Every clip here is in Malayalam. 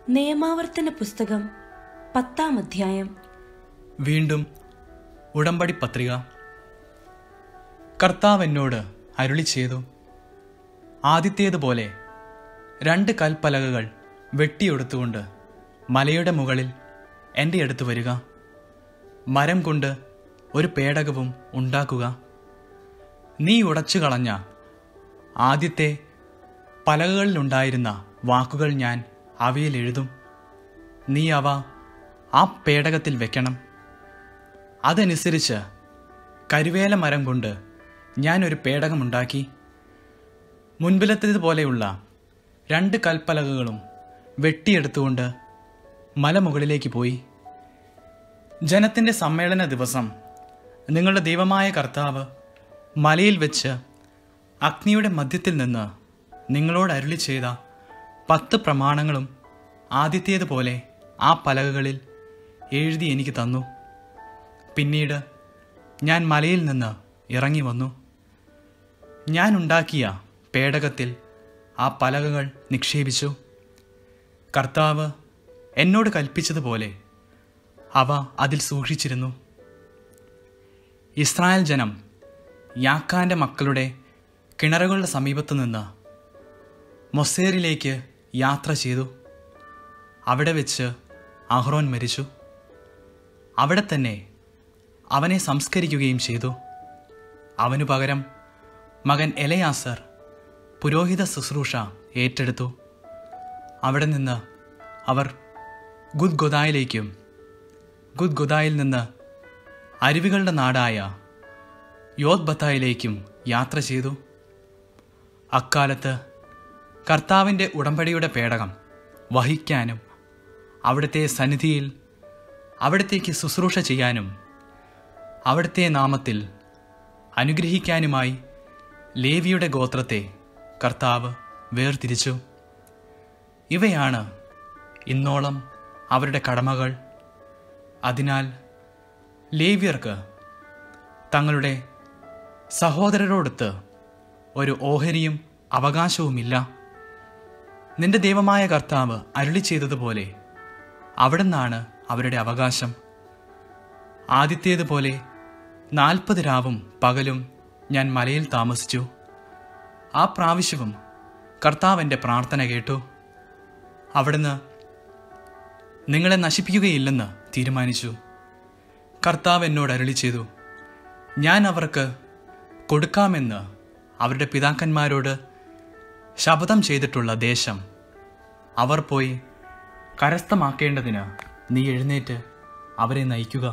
നിയമാവർത്തന പുസ്തകം പത്താം അധ്യായം വീണ്ടും ഉടമ്പടി പത്രിക കർത്താവ് എന്നോട് അരുളി ചെയ്തു ആദ്യത്തേതുപോലെ രണ്ട് കൽപ്പലകകൾ വെട്ടിയെടുത്തുകൊണ്ട് മലയുടെ മുകളിൽ എൻ്റെ അടുത്ത് വരിക മരം കൊണ്ട് ഒരു പേടകവും ഉണ്ടാക്കുക നീ ഉടച്ചു കളഞ്ഞ ആദ്യത്തെ പലകകളിലുണ്ടായിരുന്ന വാക്കുകൾ ഞാൻ അവയിൽ എഴുതും നീ അവ ആ പേടകത്തിൽ വെക്കണം അതനുസരിച്ച് കരുവേല മരം കൊണ്ട് ഞാൻ ഒരു പേടകമുണ്ടാക്കി മുൻപിലത്തേതുപോലെയുള്ള രണ്ട് കൽപ്പലകകളും വെട്ടിയെടുത്തുകൊണ്ട് മലമുകളിലേക്ക് പോയി ജനത്തിൻ്റെ സമ്മേളന ദിവസം നിങ്ങളുടെ ദൈവമായ കർത്താവ് മലയിൽ വെച്ച് അഗ്നിയുടെ മധ്യത്തിൽ നിന്ന് നിങ്ങളോട് അരുളി ചെയ്ത പത്ത് പ്രമാണങ്ങളും ആദ്യത്തേതുപോലെ ആ പലകകളിൽ എഴുതി എനിക്ക് തന്നു പിന്നീട് ഞാൻ മലയിൽ നിന്ന് ഇറങ്ങി വന്നു ഞാൻ ഉണ്ടാക്കിയ പേടകത്തിൽ ആ പലകകൾ നിക്ഷേപിച്ചു കർത്താവ് എന്നോട് കൽപ്പിച്ചതുപോലെ അവ അതിൽ സൂക്ഷിച്ചിരുന്നു ഇസ്രായേൽ ജനം യാക്കാന്റെ മക്കളുടെ കിണറുകളുടെ സമീപത്തു നിന്ന് മൊസേറിലേക്ക് യാത്ര ചെയ്തു അവിടെ വെച്ച് അഹ്റോൻ മരിച്ചു അവിടെ തന്നെ അവനെ സംസ്കരിക്കുകയും ചെയ്തു അവനു പകരം മകൻ എലയാസർ പുരോഹിത ശുശ്രൂഷ ഏറ്റെടുത്തു അവിടെ നിന്ന് അവർ ഗുദ്ഗൊദായിലേക്കും ഗുദ്ഗൊദായിൽ നിന്ന് അരുവികളുടെ നാടായ യോദ്ബത്തായിലേക്കും യാത്ര ചെയ്തു അക്കാലത്ത് കർത്താവിൻ്റെ ഉടമ്പടിയുടെ പേടകം വഹിക്കാനും അവിടുത്തെ സന്നിധിയിൽ അവിടത്തേക്ക് ശുശ്രൂഷ ചെയ്യാനും അവിടുത്തെ നാമത്തിൽ അനുഗ്രഹിക്കാനുമായി ലേവിയുടെ ഗോത്രത്തെ കർത്താവ് വേർതിരിച്ചു ഇവയാണ് ഇന്നോളം അവരുടെ കടമകൾ അതിനാൽ ലേവ്യർക്ക് തങ്ങളുടെ സഹോദരരോടൊത്ത് ഒരു ഓഹരിയും അവകാശവുമില്ല നിന്റെ ദൈവമായ കർത്താവ് അരുളി ചെയ്തതുപോലെ അവിടുന്നാണ് അവരുടെ അവകാശം ആദ്യത്തേതുപോലെ നാൽപ്പത് രാവും പകലും ഞാൻ മലയിൽ താമസിച്ചു ആ പ്രാവശ്യവും കർത്താവ് എൻ്റെ പ്രാർത്ഥന കേട്ടു അവിടുന്ന് നിങ്ങളെ നശിപ്പിക്കുകയില്ലെന്ന് തീരുമാനിച്ചു കർത്താവ് എന്നോട് അരുളി ചെയ്തു ഞാൻ അവർക്ക് കൊടുക്കാമെന്ന് അവരുടെ പിതാക്കന്മാരോട് ശപഥം ചെയ്തിട്ടുള്ള ദേശം അവർ പോയി കരസ്ഥമാക്കേണ്ടതിന് നീ എഴുന്നേറ്റ് അവരെ നയിക്കുക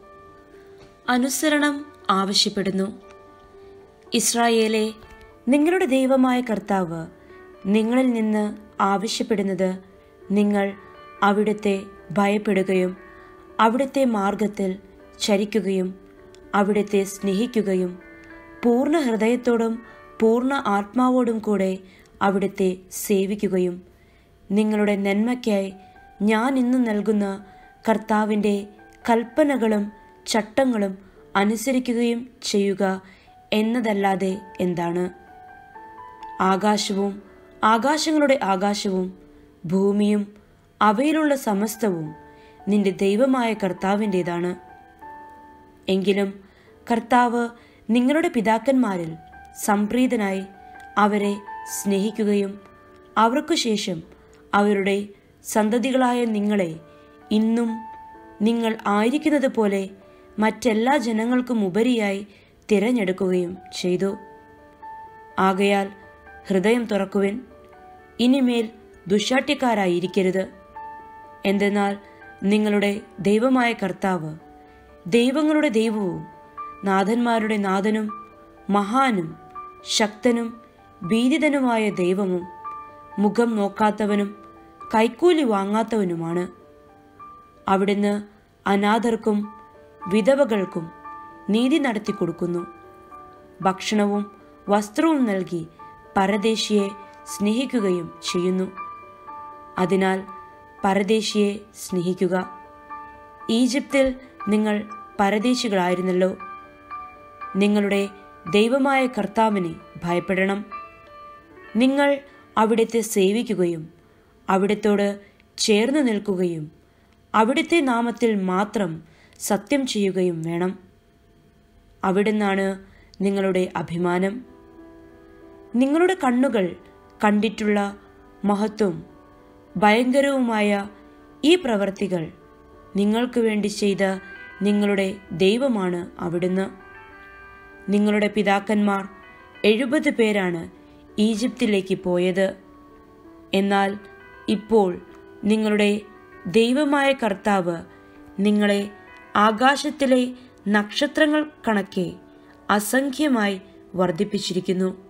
അനുസരണം ആവശ്യപ്പെടുന്നു ഇസ്രായേലെ നിങ്ങളുടെ ദൈവമായ കർത്താവ് നിങ്ങളിൽ നിന്ന് ആവശ്യപ്പെടുന്നത് നിങ്ങൾ അവിടുത്തെ ഭയപ്പെടുകയും അവിടുത്തെ മാർഗത്തിൽ ചരിക്കുകയും അവിടുത്തെ സ്നേഹിക്കുകയും പൂർണ്ണ ഹൃദയത്തോടും പൂർണ്ണ ആത്മാവോടും കൂടെ അവിടുത്തെ സേവിക്കുകയും നിങ്ങളുടെ നന്മയ്ക്കായി ഞാൻ ഇന്ന് നൽകുന്ന കർത്താവിൻ്റെ കൽപ്പനകളും ചട്ടങ്ങളും അനുസരിക്കുകയും ചെയ്യുക എന്നതല്ലാതെ എന്താണ് ആകാശവും ആകാശങ്ങളുടെ ആകാശവും ഭൂമിയും അവയിലുള്ള സമസ്തവും നിന്റെ ദൈവമായ കർത്താവിൻ്റെതാണ് എങ്കിലും കർത്താവ് നിങ്ങളുടെ പിതാക്കന്മാരിൽ സംപ്രീതനായി അവരെ സ്നേഹിക്കുകയും അവർക്കു ശേഷം അവരുടെ സന്തതികളായ നിങ്ങളെ ഇന്നും നിങ്ങൾ ആയിരിക്കുന്നത് പോലെ മറ്റെല്ലാ ജനങ്ങൾക്കും ഉപരിയായി തിരഞ്ഞെടുക്കുകയും ചെയ്തു ആകയാൽ ഹൃദയം തുറക്കുവിൻ ഇനിമേൽ ദുശാട്യക്കാരായിരിക്കരുത് എന്തെന്നാൽ നിങ്ങളുടെ ദൈവമായ കർത്താവ് ദൈവങ്ങളുടെ ദൈവവും നാഥന്മാരുടെ നാഥനും മഹാനും ശക്തനും ഭീതിതനുമായ ദൈവവും മുഖം നോക്കാത്തവനും കൈക്കൂലി വാങ്ങാത്തവനുമാണ് അവിടുന്ന് അനാഥർക്കും വിധവകൾക്കും നീതി നടത്തി കൊടുക്കുന്നു ഭക്ഷണവും വസ്ത്രവും നൽകി പരദേശിയെ സ്നേഹിക്കുകയും ചെയ്യുന്നു അതിനാൽ പരദേശിയെ സ്നേഹിക്കുക ഈജിപ്തിൽ നിങ്ങൾ പരദേശികളായിരുന്നല്ലോ നിങ്ങളുടെ ദൈവമായ കർത്താവിനെ ഭയപ്പെടണം നിങ്ങൾ അവിടുത്തെ സേവിക്കുകയും അവിടത്തോട് ചേർന്ന് നിൽക്കുകയും അവിടുത്തെ നാമത്തിൽ മാത്രം സത്യം ചെയ്യുകയും വേണം അവിടുന്നാണ് നിങ്ങളുടെ അഭിമാനം നിങ്ങളുടെ കണ്ണുകൾ കണ്ടിട്ടുള്ള മഹത്വം ഭയങ്കരവുമായ ഈ പ്രവർത്തികൾ നിങ്ങൾക്ക് വേണ്ടി ചെയ്ത നിങ്ങളുടെ ദൈവമാണ് അവിടുന്ന് നിങ്ങളുടെ പിതാക്കന്മാർ എഴുപത് പേരാണ് ഈജിപ്തിലേക്ക് പോയത് എന്നാൽ ഇപ്പോൾ നിങ്ങളുടെ ദൈവമായ കർത്താവ് നിങ്ങളെ ആകാശത്തിലെ നക്ഷത്രങ്ങൾ കണക്കെ അസംഖ്യമായി വർദ്ധിപ്പിച്ചിരിക്കുന്നു